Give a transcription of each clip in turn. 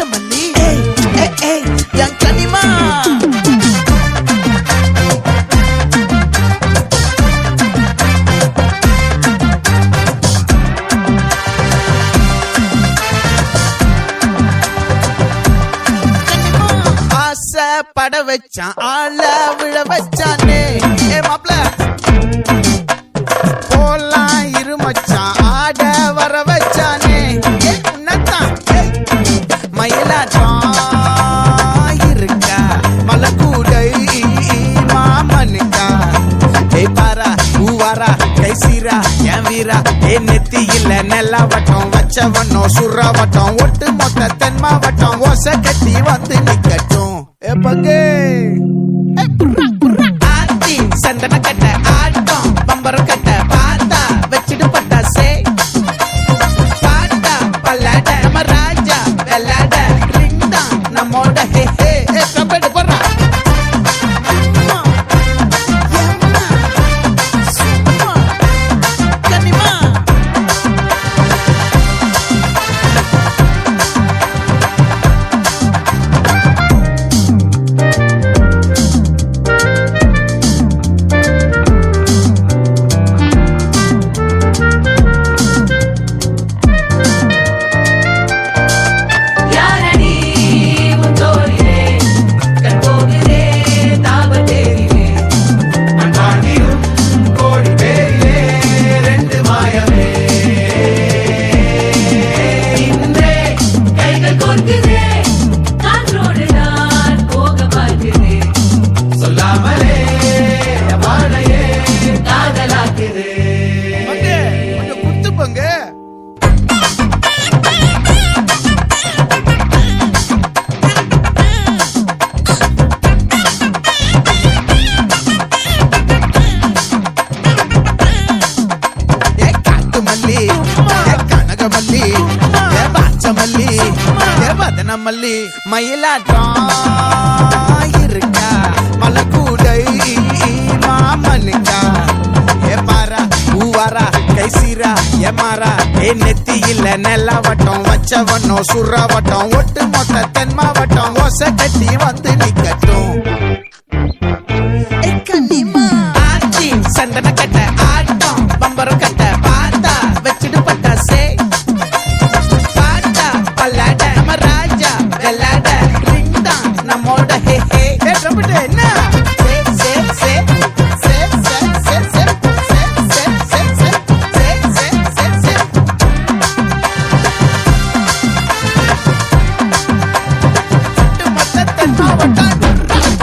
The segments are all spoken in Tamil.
பச்சமல்லி ஏய் ஏய் ஏய் என் கனிமா ஆசை பட வச்சான் ஆள விழ வச்சானே ஏ மாப்ள போலாம் இரு மச்சான் ஆட வர வச்சானே ஏ உன்னத்தான் ஏய். மயிலாட்டம் இருக்கா மலக்கூடை மாமனுக்கா ஏய் பாரா பூவாரா கை சீரா என் வீரா ஏ நெத்தி இல்ல நெல்லா வட்டம் வச்ச வண்ணம் சுறா வட்டம் ஒட்டு மொத்த தென் மாவட்டம் ஓசை கட்டி வந்து நிக்கட்டும் ஏ பங்கே ஆத்தி சந்தன கட்ட ஆட்டம் பம்பரம் கட்ட பார்த்தா வச்சிட்டு பட்டாசே பாட்டா பல்லாட நம்ம ராஜா வெள்ளாட ரிங் தான் நம்மோட ஹே ஹே ஏ கபடி போடுறா அம்மா, எம்மா, சும்மா, கனிமா. யாரடி உன் தோளிலே கண் போகுதே தாபத்தேரிலே அன்பாண்டியும் கோடி பேரிலே ரெண்டு மாயமே இன்றே கைகள் கோர்க்குதே காற்றோடு நான் போக பார்க்குதே சொல்லாமலே வாழையே காதலாக்குதே பங்கு, கொஞ்சம் குத்து பங்கு. ஏ காட்டு மல்லி ஏ கனக மல்லி ஏ பாச்ச மல்லி ஏ வதன மல்லி மயிலாட்டம் இருக்கா மலக்கூடை மாமனுக்கா ஏ பாரா பூவாரா கை சீரா ஏ மாறா ஏ நெத்தி இல்ல நெல்லா வட்டம் வச்ச வண்ணம் சுறா வட்டம் ஒட்டு மொத்த தென் மாவட்டம் ஓசை கட்டி வந்து நிக்கட்டும் ஆச்சி சந்தன கட்ட ஆட்டம் பம்பரம் கட்ட பார்த்தா வச்சிட்டு பட்டாசே பாட்டா பல்லாட நம்ம ராஜா வெள்ளாட ரிங் தான் நம்மோட ஹே ஹே ஏ ட்ரம்பட் என்ன சே சே சே சே சே சே சே சே சே சே சே சே சே சே ஒட்டு மொத்த தென் மாவட்டம்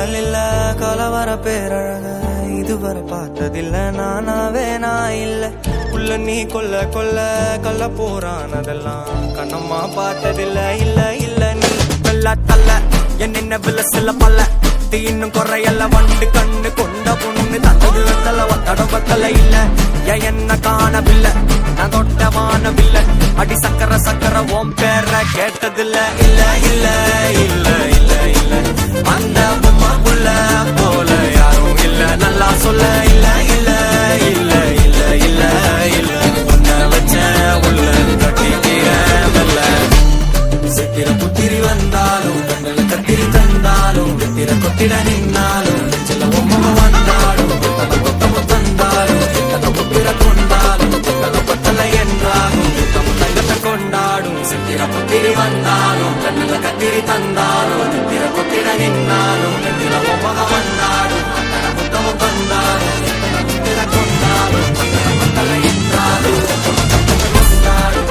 காதல் இல்ல கலவர பேரழக இதுவரை பார்த்ததில்ல நானாவே நான் இல்ல உள்ள நீ கொல்ல கொல்ல கள்ள போறான் அதெல்லாம் கண்ணம்மா பார்த்ததில்ல இல்ல இல்ல நீ வெள்ள தள்ள என் நினைவுல சில பல்ல இது இன்னும் குறையல்ல வண்டு கண்ணு கொண்ட பொண்ணு தந்தது வெத்தல ஒத்தடம் பத்தல இல்ல ஏன் என்ன காணவில்லை நான் தொட்ட வானவில்லை அடி சக்கர சக்கர ஓம் பேர கேட்டதில்ல இல்ல இல்ல இல்ல இல்ல இல்ல அந்த பொம்மாக்குள்ள போல யாரும் இல்ல நல்லா சொல்ல இல்ல இல்ல இல்ல இல்ல இல்ல இல்ல உன்னை வச்ச உள்ள கட்டிக்கிற மெல்ல சித்திர புத்திரி வந்தாலும் கண்ணில் கத்திரி தந்தாலும் வெத்திர கொத்திட நின்னாலும் நெஞ்சில ஒம்மக வந்தாலும் கொத்தல கொத்தம தந்தாலும் எத்தனை புத்திர கொண்டாலும் கொத்தல கொத்தல என்றாலும் யுத்தம் தங்கத்தை கொண்டாடும் சித்திர புத்திரி வந்தாலும் கண்ணில் கத்திரி தந்தாலும் வெத்திர கொத்திட நின்னாலும் நெஞ்சில ஒம்மக வந்தாலும் கொத்தல கொத்தம தந்தாலும் எத்தனை புத்திர கொண்டாலும் கொத்தல கொத்தல என்றாலும் யுத்தம் தங்கத்தை கொண்டாடும்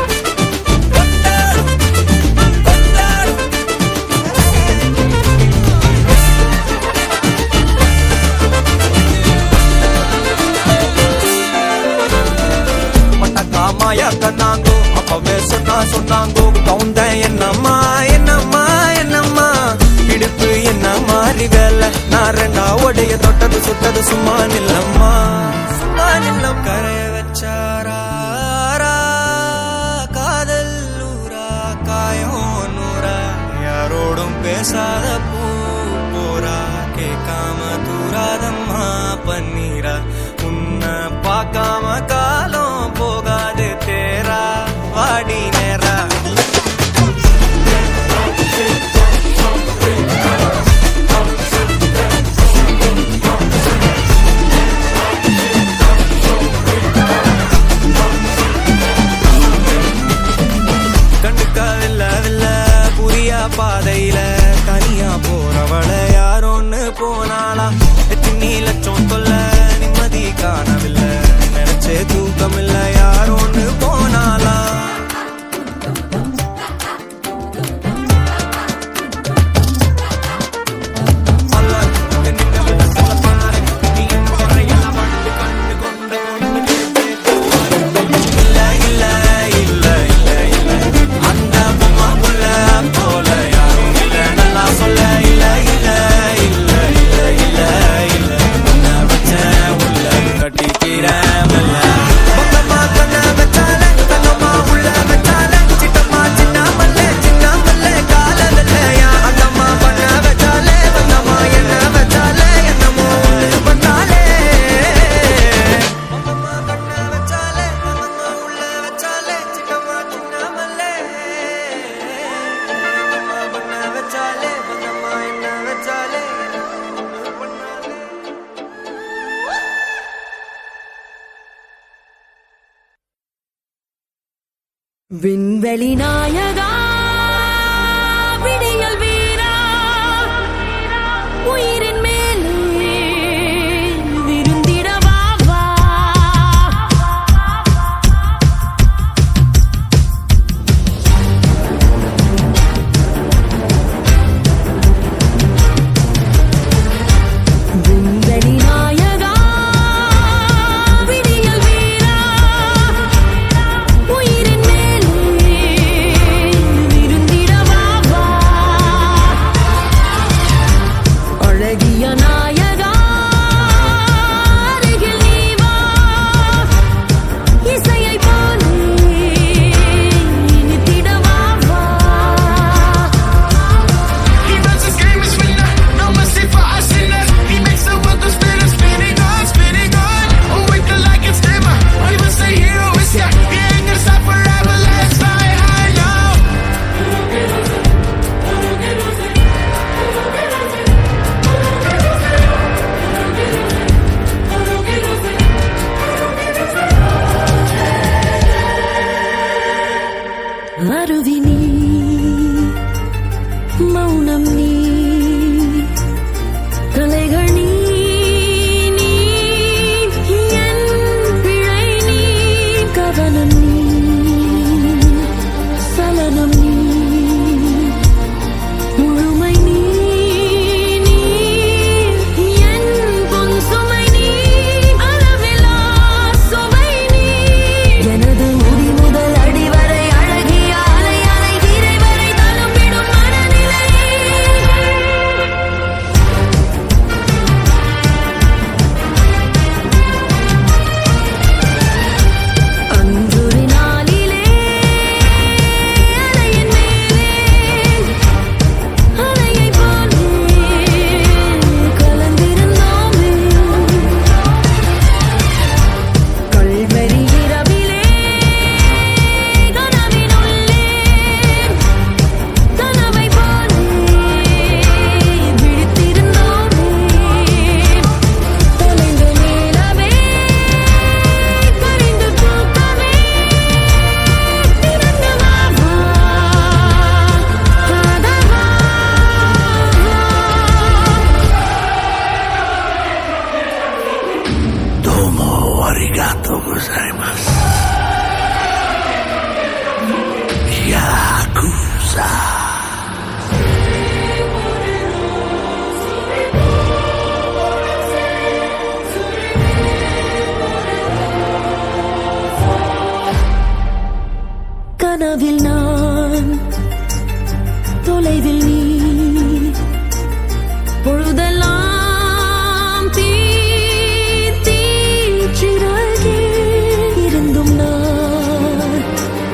மட்டக்காமாயா கண்ணாங்கோ அப்பவே சொன்னா சொன்னாங்கோ கவுந்தேன் என்னம்மா என்னம்மா என்னம்மா இடுப்பு என்ன மாறி வேலை நான் ரெண்டா உடைய தொட்டது சுட்டது சும்மா நில்லம்மா சும்மா நில்லம் கரைய வச்சாரா காதல் ஊரா காயம் நூறா யாரோடும் பேசாத பூ போரா கேட்காம தூராதம்மா பன்னீரா உன்னை பார்க்காம காலம் போகாது தேரா வாடி நேரா கண்டுக்காதில்ல வில்ல புரியா பாதையில தனியா போறவள யாரோன்னு போனாளா எத்தனை லட்சம் தொல்ல நிம்மதி காணவில்லை நினைச்சே தூக்கம் இல்ல யாரோன்னு போனாளா சொல்ல, என் நினைவுல சொல்ல பாரு. நீ என் குறையில வந்து கண்டு கொண்ட ஒண்ணு இல்ல இல்ல இல்ல இல்ல இல்ல அந்த பொம்மாக்குள்ள போல யாரும் இல்ல நல்லா சொல்ல இல்ல இல்ல இல்ல இல்ல இல்ல இல்ல உன்னை வச்ச உள்ள கட்டிக்கிற மெல்ல பக்கமா கண்ண வச்சாலே தங்கம்மா உள்ள வச்சாலே சிட்டம்மா சின்ன மல்ல சின்ன மல்ல கால வெள்ளையா அந்தம்மா பண்ண வச்சாலே வந்தம்மா என்ன வச்சாலே என்னமோ ஒண்ணு பண்ணாலே அம்மா பண்ண வச்சாலே அம்மா உள்ள வச்சாலே சின்னம்மா சின்னமல்லே அம்மா பண்ண வச்சாலே அம்மா என்ன வச்சாலே ஒண்ணு பண்ணாலே விண்வெளி நாயகா விடியல் வீரா உயிரின் மேலே விருந்திடவா வா விண்வெளி நாயகா விடியல் வீரா உயிரின் மேலே விருந்திடவா வா அழகிய நாயகா அருகில் நீ வா இசையை போலே இனித்திடவா வா He runs his game is winner, no mercy for us sinners. He makes the world go spinning, spinning on, spinning on. Oh, wait till I get dimmer. He was a hero, is ya? He ain't gonna stop forever. Let's fly high now. அருவி நீ மௌனம் நீ கலைகள் நீ நீ என் பிழை நீ கவனம் நீ சலனம் நீ முழுமை நீ நீ கனவில் நான் தொலைவில் நீ பொழுதெல்லாம் தீ தீச்சிறகே இருந்தும் நான்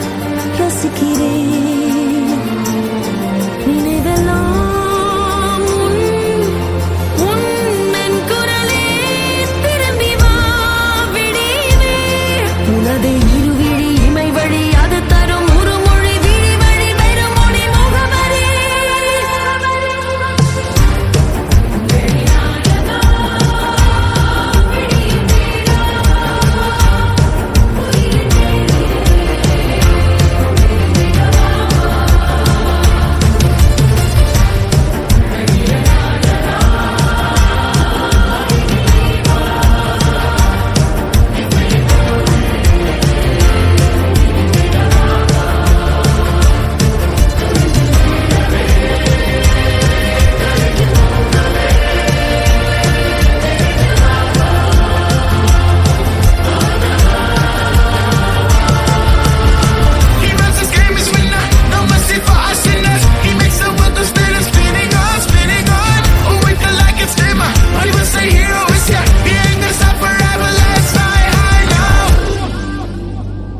ரசிக்கிறேன் நினைவெல்லாம் உன் உன்னன் குரலே திரும்பி வா விடிவே உனது இருவிழி இமை வழி அது தரும் ஒரு மொழி விழி வழி வெறும் மொழி முகவரி He runs this game is winner, no mercy for us sinners. He makes the world go spinning, spinning on, spinning on. Oh, we feel like it's dimmer. Not even say hero is here. He ain't gonna stop forever. Let's fly high now.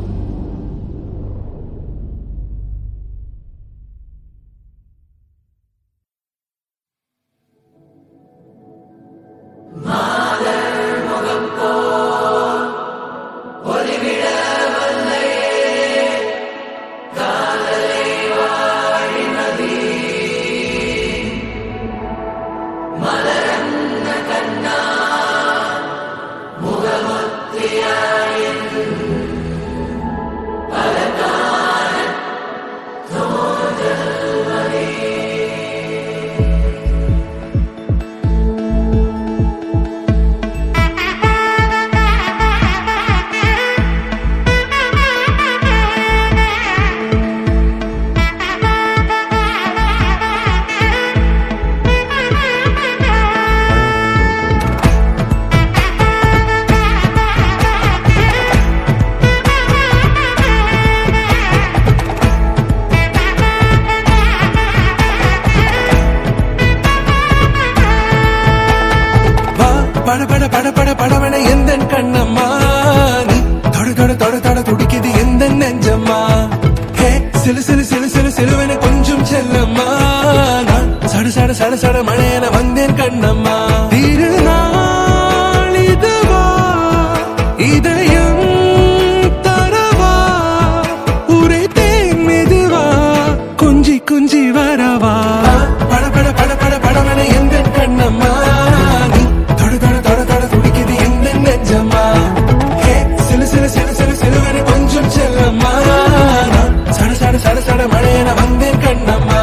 வா பட பட பட பட படவன எந்த கண்ணம்மா நீ தொட தொட தொட தொட துடிக்குது எந்த நெஞ்சம்மா ஹே சிலு சிலு சிலு சிலு சிலுவன கொஞ்சம் செல்லம்மா நான் சட சட சட சட மழையன வந்தேன் கண்ணம்மா திருநாள் இதுவா இதயம் தரவா உரை தேன் மெதுவா குஞ்சி குஞ்சி வரவா பட பட பட பட படவன எந்த கண்ணம்மா நீ தொட தொட தொட தொட துடிக்குது எந்த நெஞ்சம்மா ஹே சிலு சிலு சிலு சிலு சிலுவன கொஞ்சம் செல்லம்மா நான் சட சட சட சட மழையன வந்தேன் கண்ணம்மா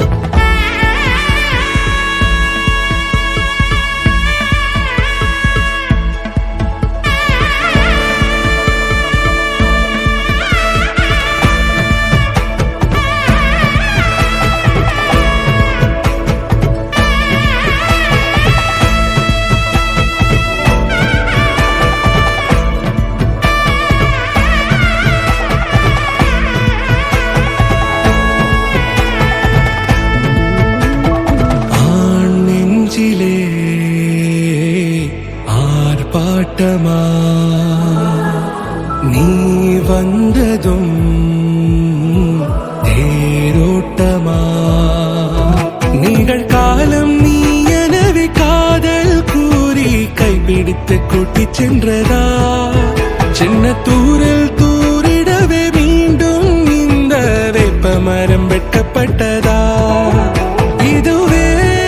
ஆண் நெஞ்சிலே ஆர்ப்பாட்டமா நீ வந்ததும் தேரோட்டமா நிகழ்காலம் நீ எனவே காதல் கூறி கைப்பிடித்து கூட்டிச் சென்றதா சின்ன தூரல் தூரிடவே மீண்டும் இந்த வேப்பமரம் வெட்கப்பட்டதா இதுவே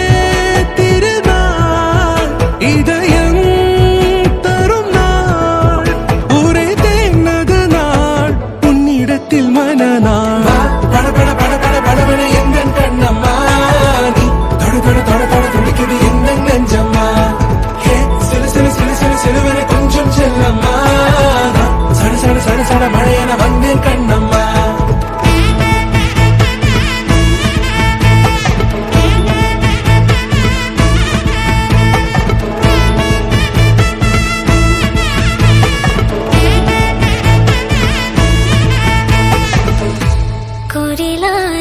திருநாள் இதயம் தரும் நாள் ஒரே தேனது நாள் உன்னிடத்தில் மனநாள் பட பட பட பட படவன எந்த கண்ணம்மா நீ தொட தொட தொட தொட துடிக்குது எந்த நெஞ்சம்மா ஹே சிலு சிலு சிலு சிலு சிலுவன கொஞ்சம் செல்லம்மா நான் சட சட சட சட மழையன வந்தேன் கண்ணம்மா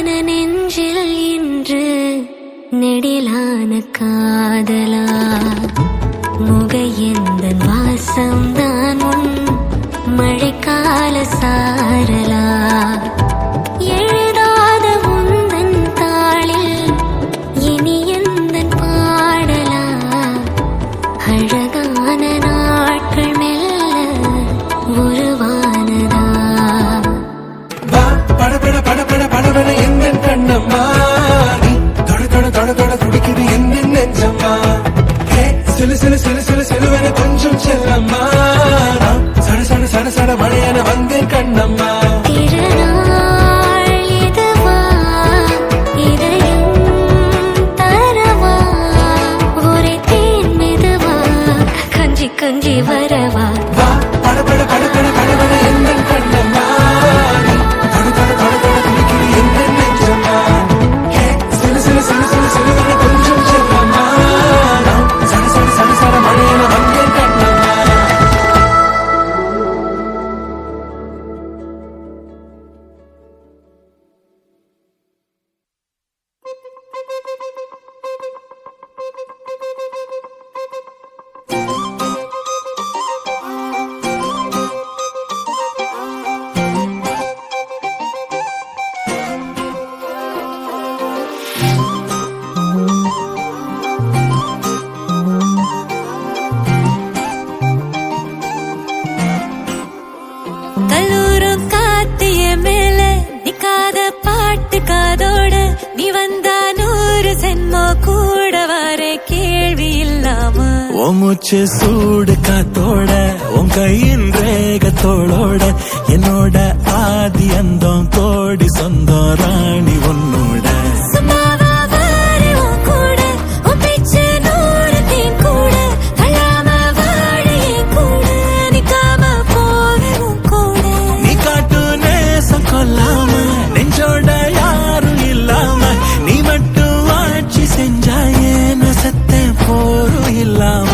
நெடிலான நெஞ்சில் இன்று நெடிலான காதலா முக எந்த வாசம்தான் உன் மழைக்கால சாரலா எழுதாத உந்தன் தாளில் இனி எந்த பாடலா அழகான நாட்கள் மெல்ல உருவானதா வா படபட படபட படபட எந்த கண்ணம்மா நீ தொட தொட தொட தொட துடிக்குது எந்த நெஞ்சம்மா ஹே சிலு சிலு சிலு சிலு சிலுவென கொஞ்சம் செல்லம்மா நான் சட சட சட சட மழையென வந்தேன் கண்ணம்மா திருநாள் இதுவா இதயம் தரவா ஒரே தேன் மெதுவா கஞ்சி கஞ்சி வரவா வா படபட படபட படபட எந்த கண்ணம்மா நீ தொட தொட தொட தொட துடிக்குது எந்த நெஞ்சம்மா ஹே சிலு சிலு சிலு சிலு சிலுவென கொஞ்சம் செல்லம்மா நான் சட சட சட சட மழையென வந்தேன் கண்ணம்மா கல்லூரும் காத்திய மேல நிக்காத பாட்டு காதோட நீ வந்தா நூறு சென்மோ கூட வர கேள்வி இல்லாம உன் மூச்சு சூடு காத்தோட உன் கையின் ரேகத்தோளோட என்னோட ஆதி அந்தம் கோடி சொந்தம் ராணி உன்னோட சும்மாவா வாரு உன் கூட உன் பேச்சு நூறு தேன் கூட தள்ளாம வாழ என் கூட நிக்காம போக உன் கூட நீ காட்டு நேசம் கொல்லாம நெஞ்சோட யாரும் இல்லாம நீ மட்டும் ஆட்சி செஞ்சாயே நசத்த போரும் இல்லாம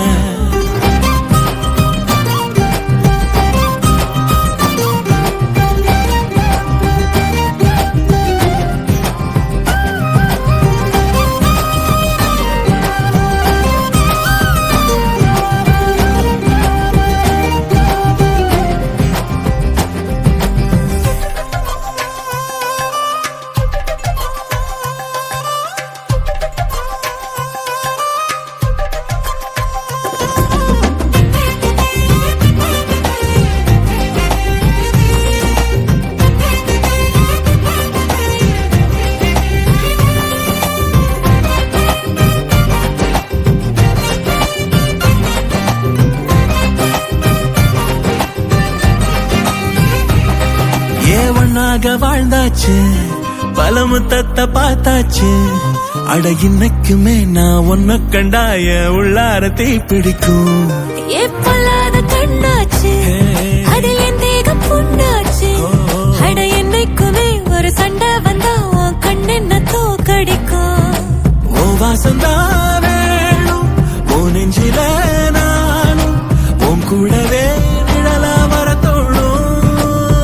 ஏ ஒன்னாக வாழ்ந்தாச்சு பல முத்தத்தை பார்த்தாச்சு அட இன்னைக்குமே நான் ஒன்ன கண்டாய உள்ளார தீ பிடிக்கும் எப்பொல்லாத கண்ணாச்சு அதில் என் தேகம் புண்ணாச்சு அட என்னைக்குமே ஒரு சண்டை வந்தா உன் கண்ணென்ன தோக்கடிக்கும் ஓ வாசந்தான் வேணும் ஓ நெஞ்சில நானும் உன் கூடவே நிழலா வர தோணும்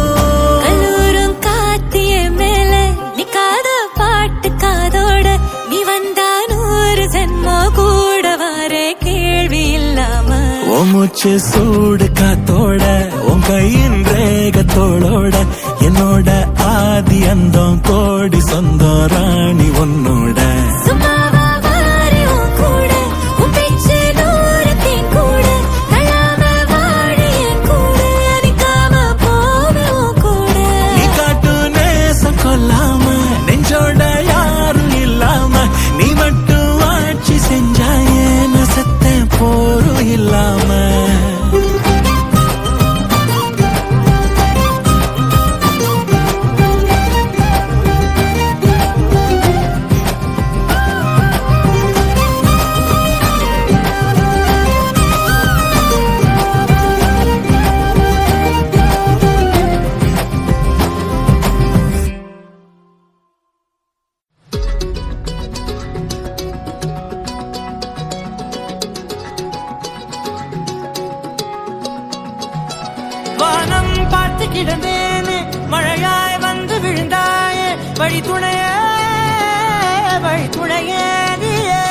கல்லூரும் காத்திய மேல நிக்காத பாட்டு காதோட நீ வந்தா நூறு ஜென்மோ கூட வர கேள்வி இல்லாம ஓ மூச்சு சூடு காத்தோட உன் கையின் ரேகத்தோளோட என்னோட ஆதி அந்தம் கோடி சொந்தம் ராணி உன்னோட சும்மாவா வாரு உன் கூட உன் பேச்சு நூறு தேன் கூட தள்ளாம வாழ என் கூட நிக்காம போக உன் கூட நீ காட்டு நேசம் கொல்லாம நெஞ்சோட யாரும் இல்லாம நீ மட்டும் ஆட்சி செஞ்சாயே நசத்த போரும் இல்லாம வானம் பார்த்து கிடந்தேனே மழையாய் வந்து விழுந்தாயே வழி துணைய வழி துணைய நீயே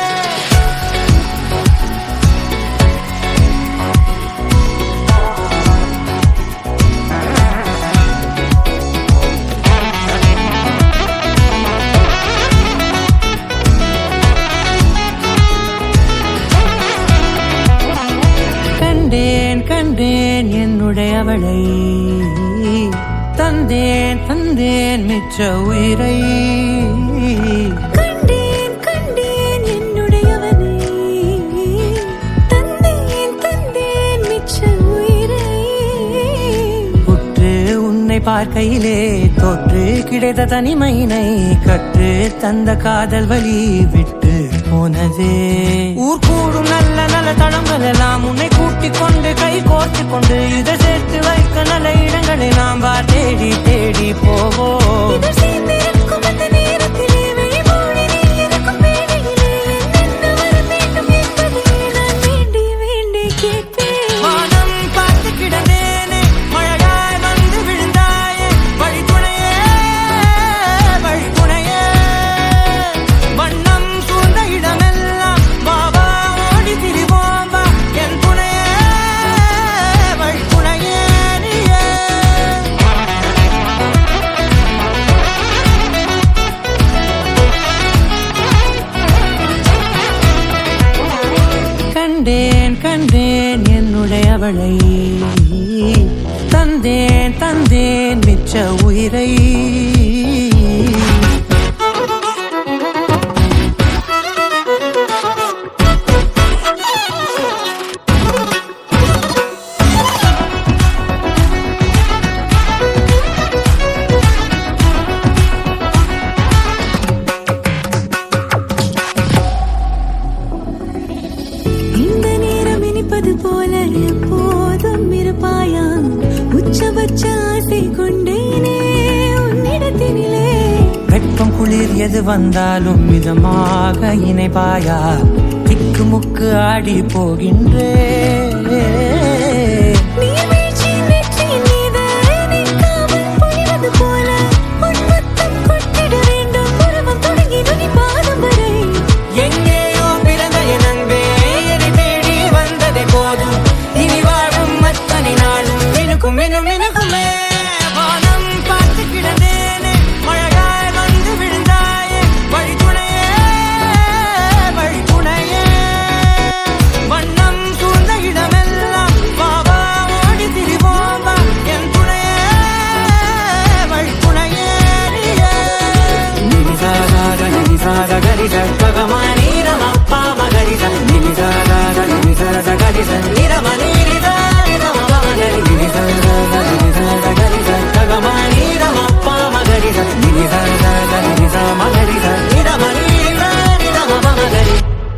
கண்டேன் கண்டேன் என்னுடைய அவளை தந்தேன் தந்தேன் மிச்ச உயிரை கண்டேன் கண்டேன் என்னுடையவனை தந்தேன் தந்தேன் மிச்ச உயிரை உற்று உன்னை பார்க்கையிலே தோற்று கிடைத்த தனிமையினை கற்று தந்த காதல் வழி விட்டு போனதே ஊர் கூடும் நல்ல நல்ல தளங்கள் எல்லாம் உன்னை கூட்டிக் கொண்டு கை கோர்த்து கொண்டு இதை சேர்த்து வைக்க நல்ல இடங்களை நாம் வா தேடி தேடி போவோம் இதழ் சேர்ந்திருக்கும் அந்த நேரத்திலே விழிமூடி நீ இருக்கும் வேளையிலே என்னென்ன வர வேண்டும் என்பதை நான் வேண்டி வேண்டி கேட்பேன் வானம் பார்த்து கிடந்தேனே மழையாய் வந்து விழுந்தாயே வழி துணையே வழி துணையே வண்ணம் சூழ்ந்த இடமெல்லாம் பாபா ஓடி திரிவோம் வா என் துணையே வழி துணையே நீயே கண்டேன் கண்டேன் என்னுடைய அவளை தந்தேன் தந்தேன் மிச்ச உயிரை இந்த நேரம் இனிப்பது போல எப்போதும் இருப்பாயா உச்சபட்ச ஆசை கொண்டேனே உன்னிடத்தினிலே வெப்பம் குளிர் எது வந்தாலும் மிதமாக இணைப்பாயா திக்கு முக்கு ஆடி போகின்றே நீர்வீழ்ச்சி நெற்றியின் மீது நிற்காமல் பொழிவது போல உன் முத்தம் கொட்டிட வேண்டும் உருவம் தொடங்கி நுனி பாதம் வரை எங்கேயோ பிறந்த என் அன்பே என்னை தேடி வந்ததே போதும் இனி வாழும் அத்தனை நாளும் மினுக்கும் மினும் மினுக்குமே வானம் பார்த்து கிடந்தேனே மழையாய் வந்து விழுந்தாயே வழி துணையே வழி துணையே வண்ணம் சூழ்ந்த இடமெல்லாம் பாபா ஓடி திரிவோம் வா என் துணையே வழி துணையே நீயே நினிசாக நினிசாக கரிச பகமானி ரமப்பா மகரிச நினிசாக நினிசாக கரிச நிரமணி நிதா நிதம மகரி நினிசாக நினிசாக கரிச பகமானி ரமப்பா மகரிச நினிசாக நினிசா மகரிச நிரமணி நிதா நிதம மகரி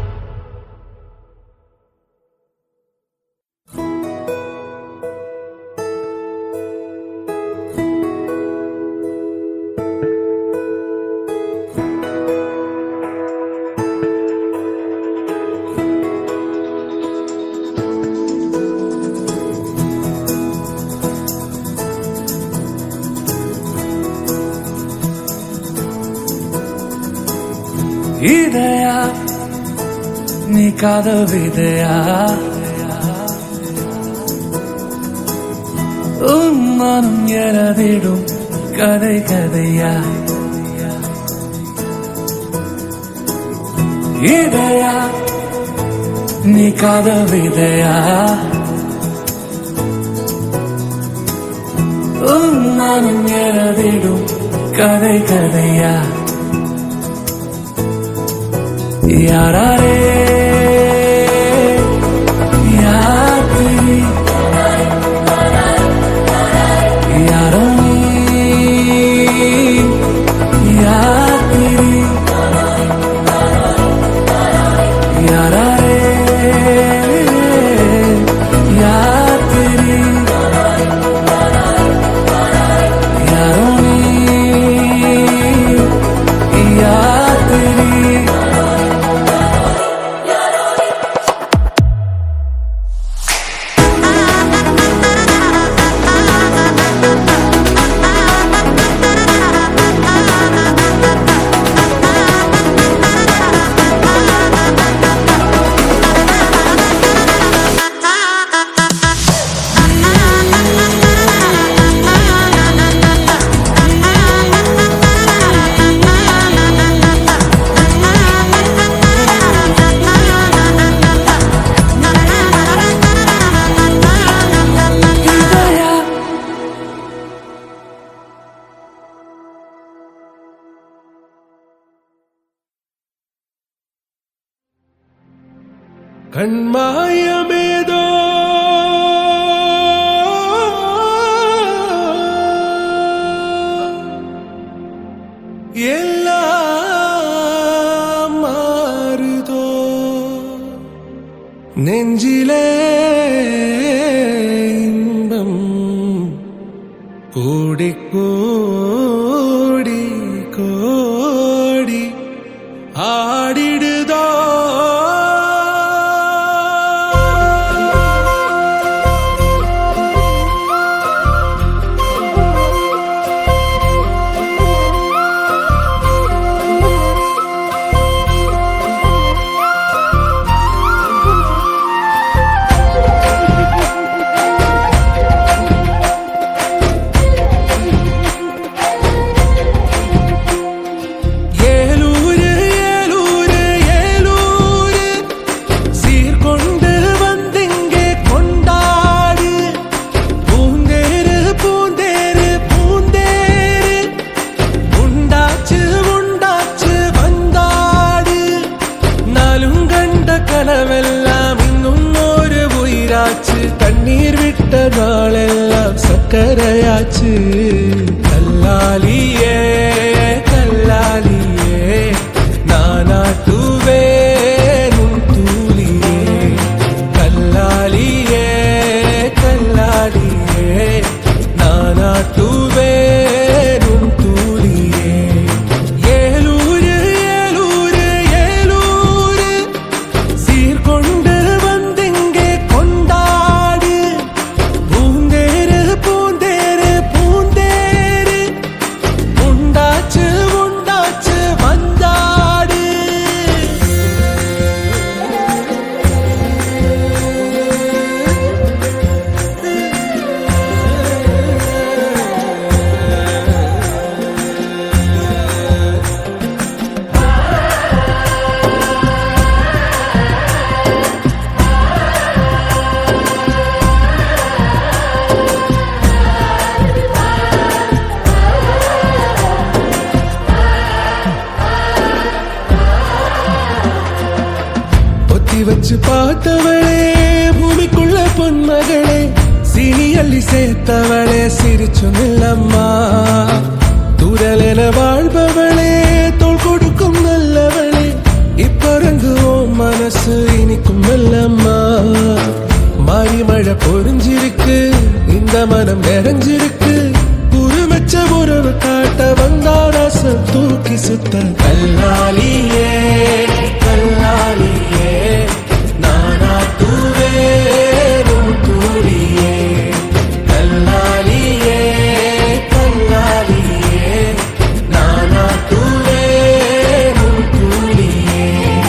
இதயா நீ காதல் விதையா உன் மனம் எழவிடும் கதை கதையா இதயா நீ காதல் விதையா உன் மனம் எழவிடும் கதை கதையா யாரே யாத்திரி யாரோ நீ யாத்திரி யாரே யாத்திரி யாரோ நீ யாத்திரி கண்மாயமேதோ எல்லாம் மாறுதோ நெஞ்சிலே இன்பம் கோடி கோடி கோடி ஆடிடுதோ ஏலூரு ஏலூரு ஏலூரு சீர்கொண்டு வந்திங்கே கொண்டாடு பூந்தேரு பூந்தேரு பூந்தேரு உண்டாச்சு உண்டாச்சு வந்தாடு நாளும் கண்ட கனவெல்லாம் இன்னும் ஒரு உயிராச்சு தண்ணீர் விட்ட நாளெல்லாம் சக்கரையாச்சு கல்லாலியே கல்லாலியே நானாட்டுவே உன் தூளியே கல்லாலியே கல்லாலியே நானாட்டுவே உன் தூளியே ஏலூரு ஏலூரு ஏலூரு சீர்கொண்டு வந்திங்கே கொண்டாடு பூந்தேரு பூந்தேரு பூந்தேரு உண்டாச்சு உண்டாச்சு வந்தாடு பொத்தி வச்சு பார்த்தவளே பூமிக்குள்ள பொன்மகளே சீனி அள்ளி சேர்த்தவளே சிரிச்சு நில்லம்மா துரலென வாழ்பவளே தோள் கொடுக்கும் நல்லவளே இப்பறங்குவோம் மனசு இனிக்கும் நல்லம்மா மாறி மழை பொறிஞ்சிருக்கு இந்த மனம் நிறைஞ்சிருக்கு உருவச்ச உறவு காட்ட வந்தாராசம் தூக்கி சுத்த கல்லாலியே கல்லாலியே நானா தூவே தூரியே கல்லாலியே கல்லாலியே நானா தூவே தூரியே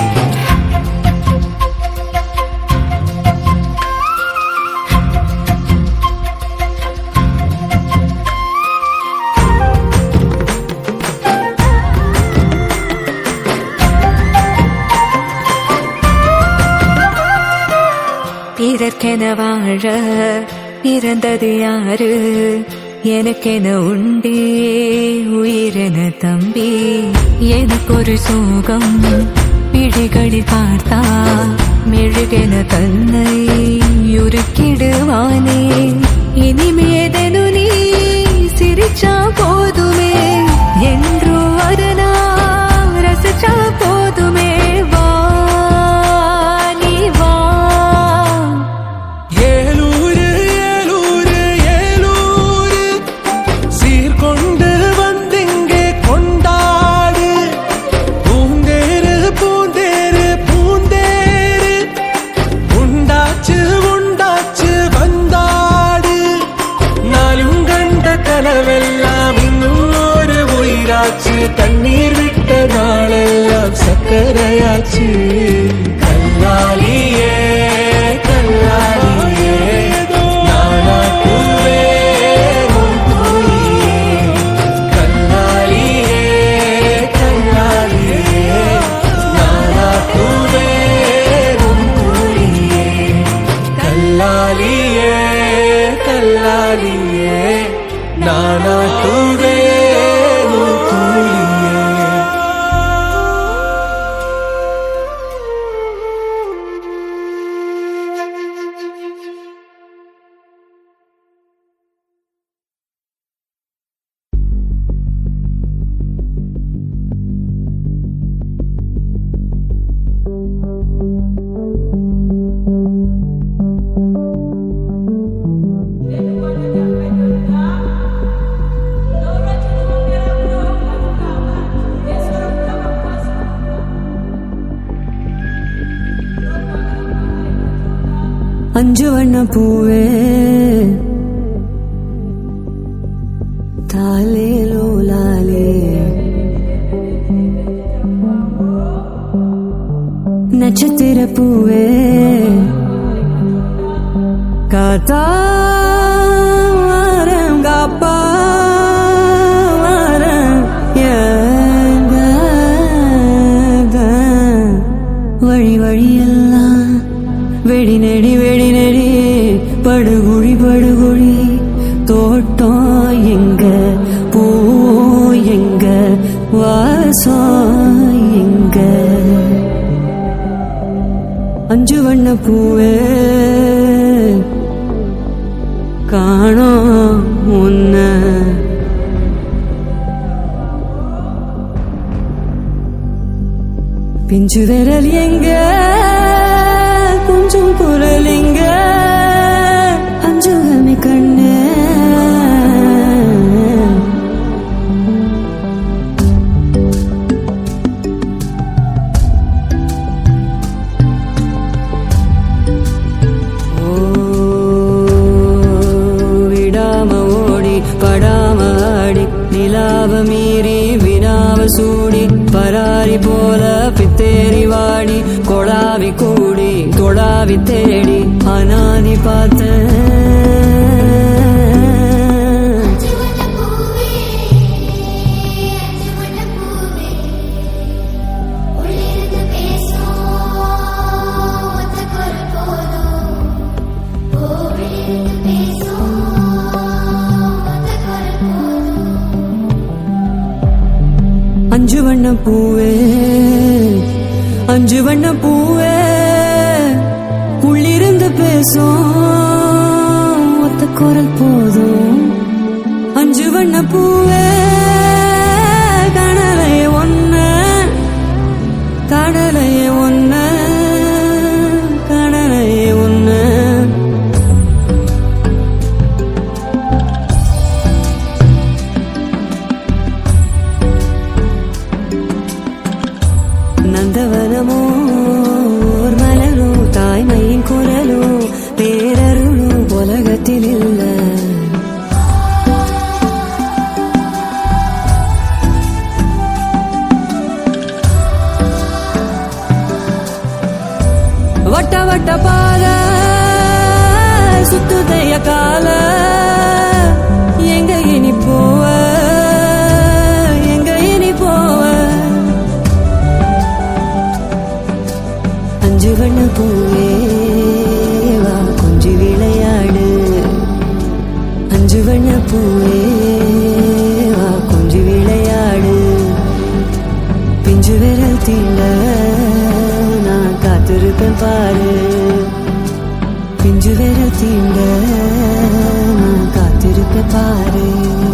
பிறர்க்கென வாழ பிறந்தது யாரு எனக்கென உண்டே உயிரென தம்பி எனக்கொரு சோகம் பிழிகளில் பார்த்தா மெழுகென தன்னை உருக்கிடுவானே இனிமேதனு நீ சிரிச்சா போதுமே என்று அதனா ரசிச்சா போதுமே வா நீ வா ஏலூரு ஏலூரு ஏலூரு சீர்கொண்டு வந்திங்கே கொண்டாடு பூந்தேரு பூந்தேரு பூந்தேரு உண்டாச்சு உண்டாச்சு வந்தாடு நாளும் கண்ட கனவெல்லாம் இன்னும் ஒரு உயிராச்சு தண்ணீர் விட்ட நாளெல்லாம் சக்கரையாச்சு கல்லாலியே கல்லாலியே நானாட்டுவே உன் தூளியே. கல்லாலியே கல்லாலியே நானாட்டுவே உன் தூளியே. கல்லாலியே கல்லாலியே நானாட்டுவே உன் தூளியே அஞ்சு வண்ண பூவே தாலே லோலாலே நட்சத்திர பூவே காத்தாரம் காப்பாரம் ஏங்க வழி வழியெல்லாம் வெடி நெடி வெடி நெடி படுகுழி படுகுழி தோட்டம் எங்க பூ எங்க வாசம் எங்க அஞ்சு வண்ண பூவே காணோம் உன்ன பிஞ்சு விரல் எங்க கொஞ்சம் குரல் எங்க அஞ்சுகமே கண்ணு ஓ, விடாம ஓடி படாம ஆடி நிலாவ மீறி வினாவ சூடி பராரி போல பித்தேரி வாடி கொடாவி கூடி கொடாவி தேடி அனாதி பார்த்த அஞ்சு வண்ண பூவே அஞ்சு வண்ண பூவே உள்ளிருந்து பேசும் ஒத்த குரல் போதும் அஞ்சு வண்ண பூவே கடலை ஒன்ன கடலை ஒன்ன கடலை ஒன்ன நந்தவனமோ ஓர் மலரோ தாய்மையின் குரலோ பேரருளோ உலகத்தில் இல்ல வட்ட வட்ட பாத சுத்துதைய கால எங்க இனி போவ எங்க இனி போவ அஞ்சு வண்ண பூவே வா கொஞ்சி விளையாடு அஞ்சு வண்ண பூவே வா கொஞ்சி விளையாடு பிஞ்சு விரல் தீண்ட நான் காத்திருப்பேன் பாரு பிஞ்சு விரல் தீண்ட நான் காத்திருப்பேன் பாரு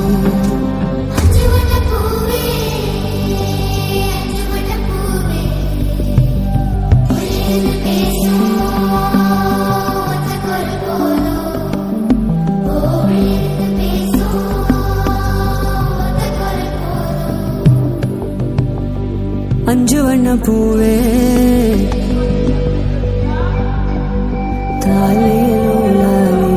அஞ்சு வண்ண பூவே தாலேலோலாலே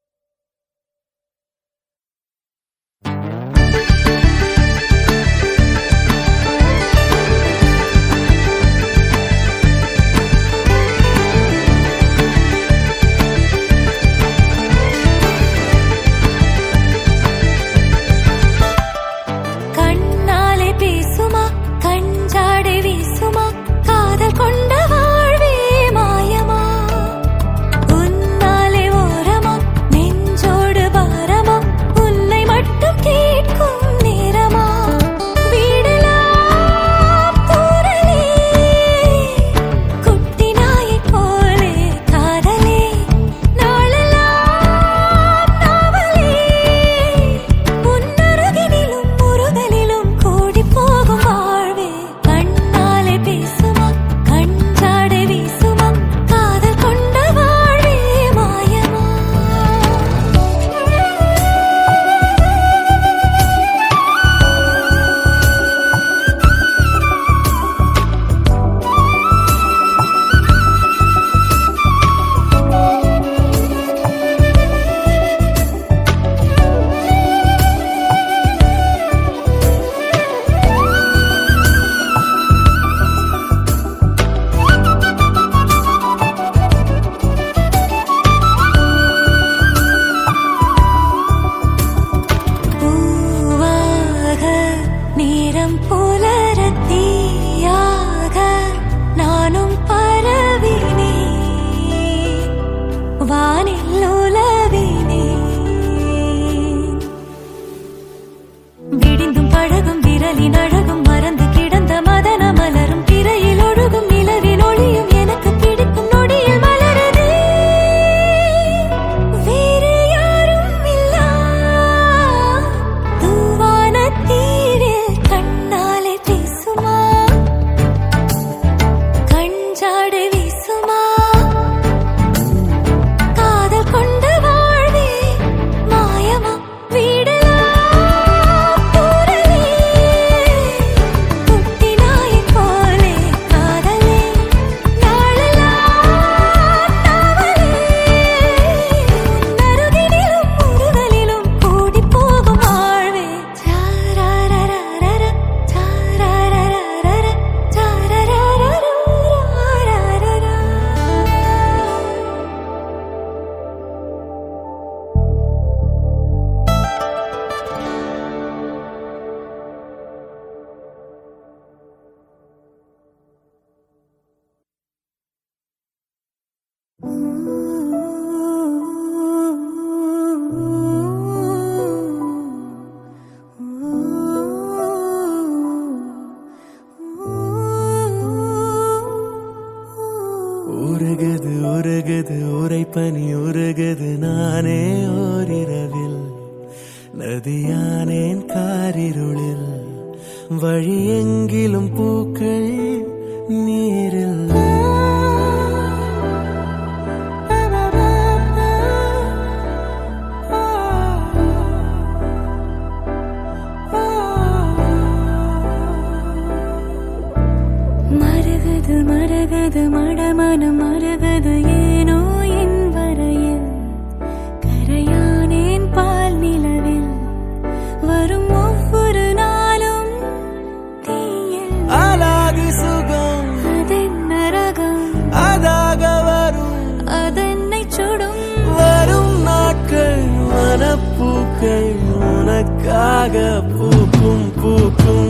ஆ உருகுது நானே ஓரிரவில் நதியானேன் காரிருளில் வழி எங்கிலும் பூக்கள் நீரில் மருகுது மருகுது மடமனம் மருகுது ஏனோ என் வரையில் கரையானேன் பால் நிலவில் வரும் ஒவ்வொரு நாளும் தீயில் அலாதி சுகம் அதன் நரகம் அதாக வரும் அதென்னை சுடும் வரும் நாட்கள் மனப்பூக்கள் உனக்காக பூக்கும் பூக்கும்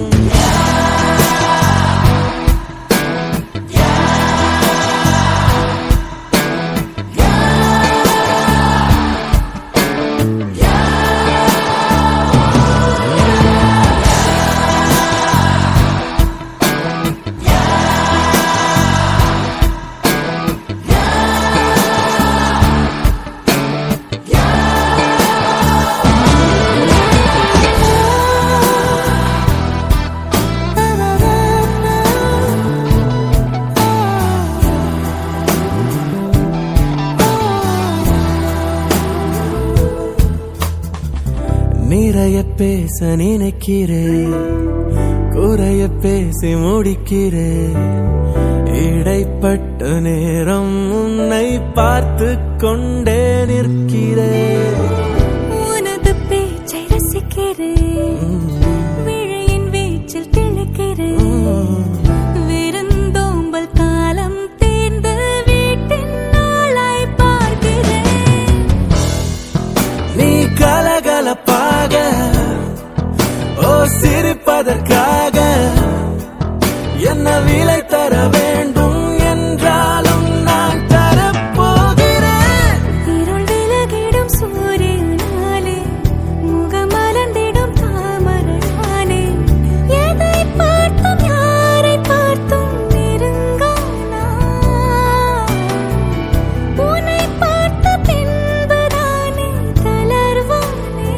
நிறைய பேச நினைக்கிறேன் குறைய பேசி முடிக்கிறேன் இடைப்பட்ட நேரம் உன்னை பார்த்து கொண்டே நிற்கிறேன் உனது பேச்சை ரசிக்கிறேன் விழியின் வீச்சில் திளைக்கிறேன் விருந்தோம்பல் காலம் தேர்ந்து வீட்டின் நாளாய் பார்க்கிறேன் நீ கலகலப்பாக ஓ சிரிப்பதற்காக என்ன விலை தர வேண்டும் என்றாலும் நான் தரப்போகிறேன் இருள் விலகிடும் சூரியனாலே முகம் மலர்ந்திடும் தாமரையாலே எதை பார்த்தும் யாரை பார்த்தும் நெருங்கானா உன்னை பார்த்த பின்புதானே தளர்வானே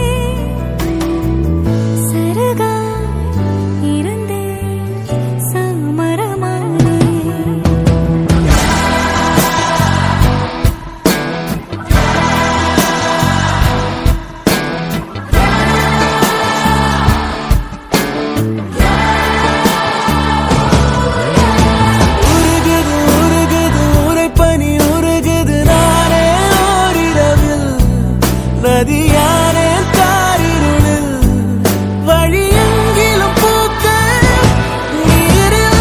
சருகா இருந்தே சாமரமானே உருகுது உருகுது உரைப்பனி உருகுது நானே ஓரிரவில் நதியானே தாரிருளில் வழி எங்கிலும் பூக்கள் நீரில்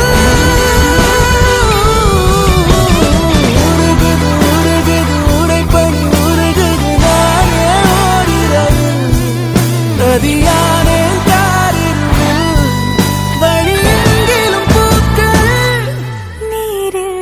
உருகுது உருகுது உரைப்பனி உருகுது நானே ஓரிரவில் நதியானே தாரிருளில் வழி எங்கிலும் பூக்கள் நீரில்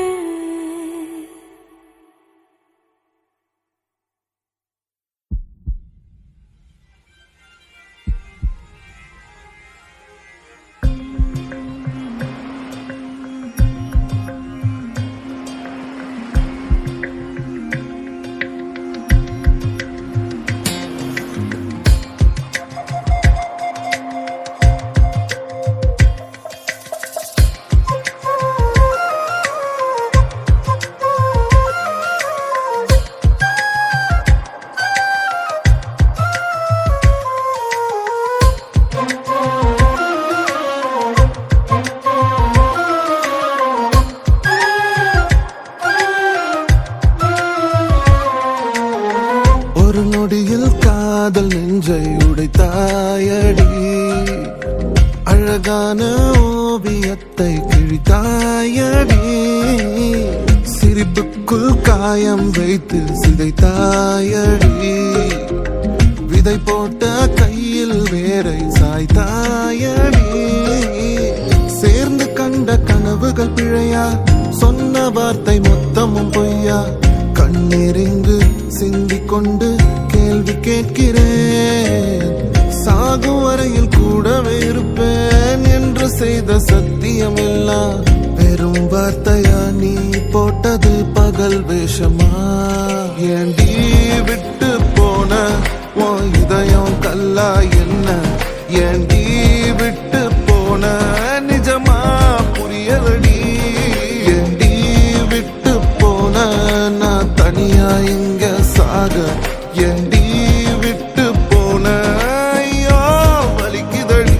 ஒரு நொடியில் காதல் நெஞ்சை உடைத்தாயடி அழகான ஓவியத்தை கிழித்தாயடி சிரிப்புக்குள் காயம் வைத்து சிதைத்தாயடி விதை போட்ட கையில் வேரை சாய்த்தாயடி சேர்ந்து கண்ட கனவுகள் பிழையா சொன்ன வார்த்தை மொத்தமும் பொய்யா கண்ணெறிந்து சிந்திக் கொண்டு கேள்வி கேட்கிறேன் சாகும் வரையில் கூடவே இருப்பேன் என்று செய்த சத்தியம் எல்லாம் வெறும் வார்த்தையா நீ போட்டது பகல் வேஷமா ஏண்டி விட்டு போன உன் இதயம் கல்லா என்ன ஏண்டி விட்டு போன நிஜமா புரியலடி ஏண்டி விட்டு போன நான் தனியா இங்க சாக ஏண்டி விட்டு போன ஐயோ வலிக்குதடி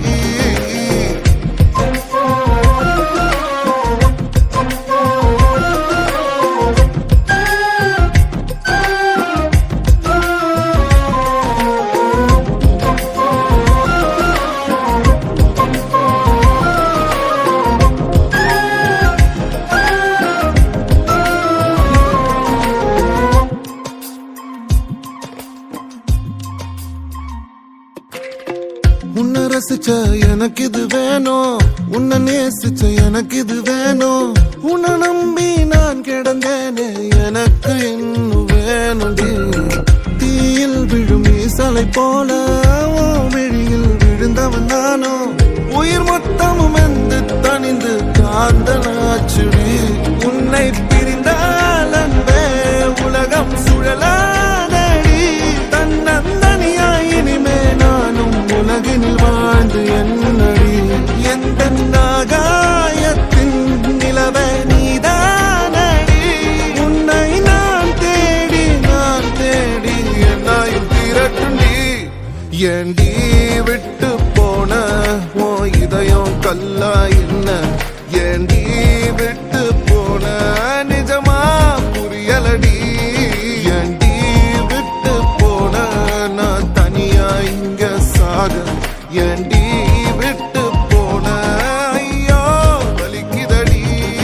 உன்னை ரசிச்ச எனக்கு இது வேணும் உன்னை நேசிச்ச எனக்கு இது வேணும் உன்னை நம்பி நான் கிடந்தேனே எனக்கு இன்னும் வேணும்டி தீயில் விழும் ஈசலை போல உன் விழியில் விழுந்தவன் நானோ உயிர் மொத்தமும் எந்த தனிந்து காந்தனாச்சுடி உன்னை பிரிந்தால் அன்பே உலகம் சுழலாதடி தன்னந்தனியாய் இனிமே நானும் உலகினில் வாழ்ந்து என்னடி எந்த நாகாயத்தின் நிலவை நீதானடி உன்னை நான் தேடி நான் தேடி என்னாயும் திரட்டுண்டி ஏண்டி விட்டு போன ஓ இதயம் கல்லா என்ன ஏண்டி விட்டு போன நிஜமா புரியலடி ஏண்டி விட்டு போன நான் தனியா இங்க சாக ஏண்டி விட்டு போன ஐயோ வலிக்குதடி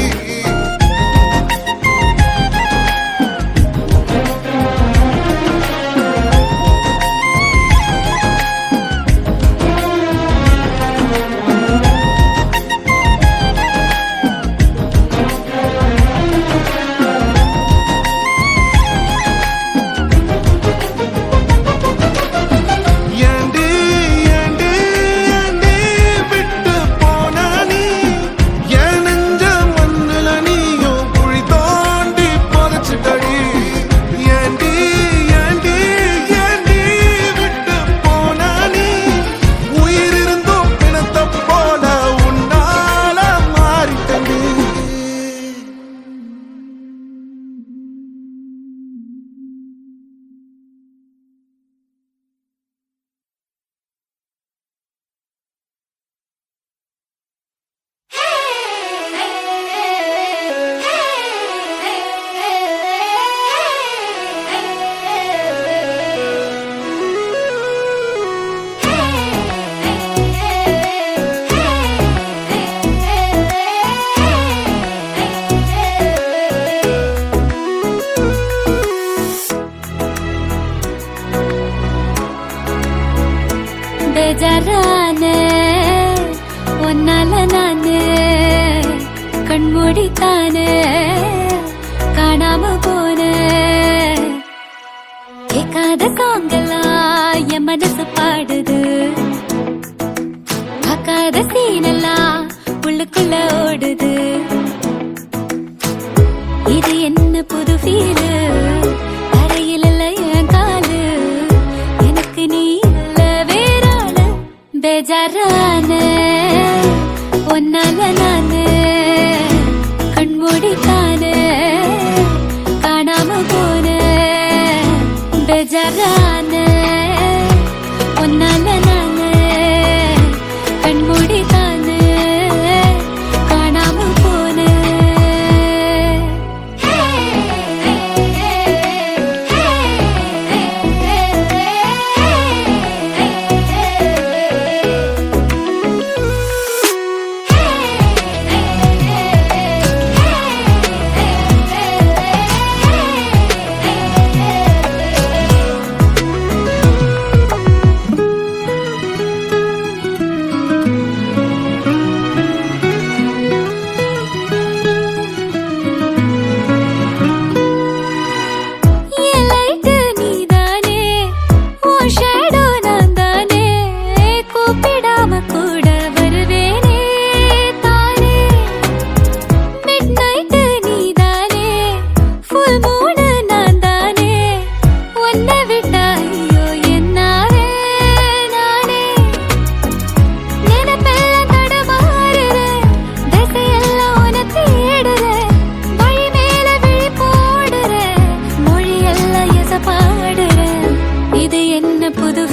ஏண்டி ஏண்டி ஏண்டி விட்டு போன நீ என் நெஞ்ச மண்ணுல நீயும் குழி தோண்டி புதைச்சிட்டடி ஏண்டி ஏண்டி ஏண்டி விட்டு போன நீ உயிர் இருந்தும் பிணத்த போல உன்னால மாறிட்டடி ಬೇಜಾರಾನ ஒன்னால நானு கண்மூடித்தான காணாம போன கேட்காத சாங்கெல்லாம் என் மனசு பாடுது பார்க்காத சீனெல்லாம் உள்ளுக்குள்ள ஓடுது இது என்ன புது ஃபீலு தரையில் இல்ல என் காலு எனக்கு நீ இல்ல வேறாளு பேஜாரான ஒன்னால நானு கண்மூடித்தானு காணாம போன பேஜாரான ஒன்னால நானு கண்மூடித்தானு காணாம போன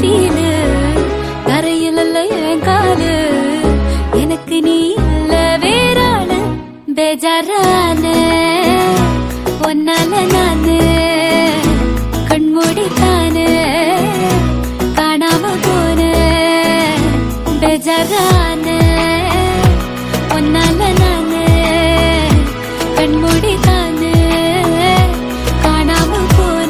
ஃபீலு தரையில் இல்ல என் காலு எனக்கு நீ இல்ல வேறாளு பேஜாரான ஒன்னால நானு கண்மூடித்தானு காணாம போன பேஜாரான ஒன்னால நானு கண்மூடித்தானு காணாம போன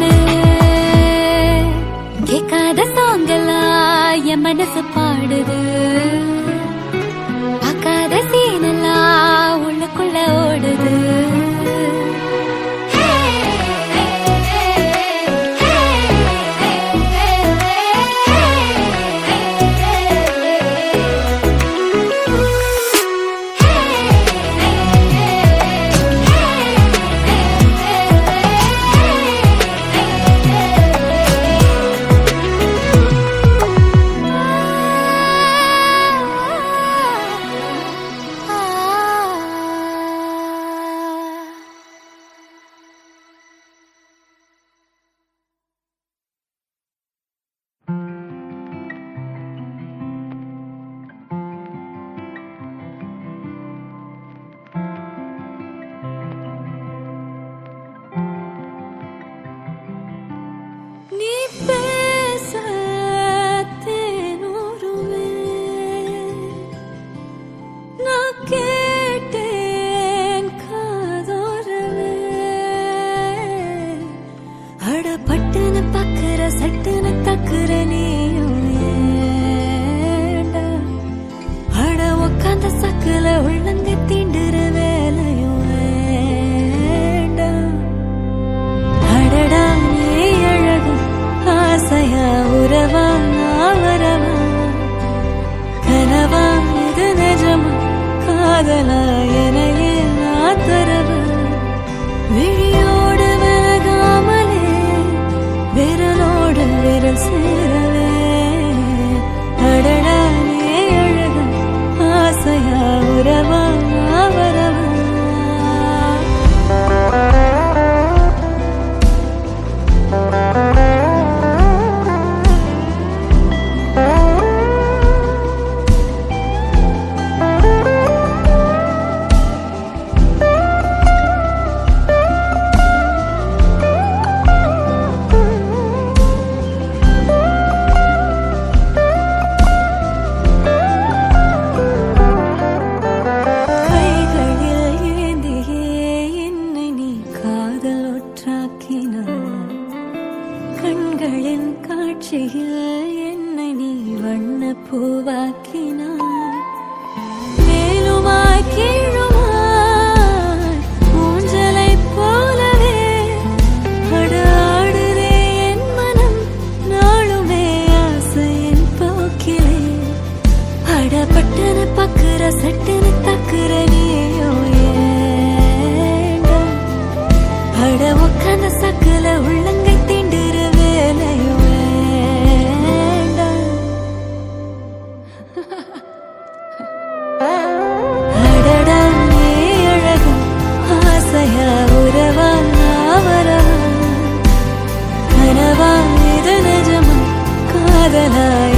கேட்காத சாங்கெல்லாம் என் மனசு பாடுது பார்க்காத சீனெல்லாம் உள்ளுக்குள்ள ஓடுது நீ பேச தேனூருவே நான் கேட்டேன் காதோரவே அட பட்டுன்னு பக்குற சட்டுன்னு தக்குற நீயும் ஏன்டா அட உக்காந்த சக்குல உள்ளங்க தீண்டுற வேலையும் வேண்டாம் அடடா நீ அழகு ஆசையா உறவா நான் வரவா கனவா இது நிஜமா காதலா எனையே நான் தரவா விழியோடு விலகாமலே விரலோடு விரல் சேரவே அடடா நீ அழகு ஆசையா உறவா நான் வரவா கைகளில் ஏந்தியே என்னை நீ காதல் ஒற்றாக்கினாய் கண்களின் காட்சியில் என்னை நீ வண்ண பூவாக்கினாய் மேலுமாய் கீழுமாய் ஊஞ்சலைப் போலவே அடாடுதே என் மனம் நாளுமே ஆசையின் போக்கிலே அடப்பட்டன பக்குற சட்டன தக்குற நீயோ ஏண்டா அட உக்காந்த சக்குல உள்ளங்கை தீண்டுற வேலையோ வேண்டாம் அடடா நீ அழகு ஆசையா உறவா நான் வரவா கனவா இது நிஜமா காதலா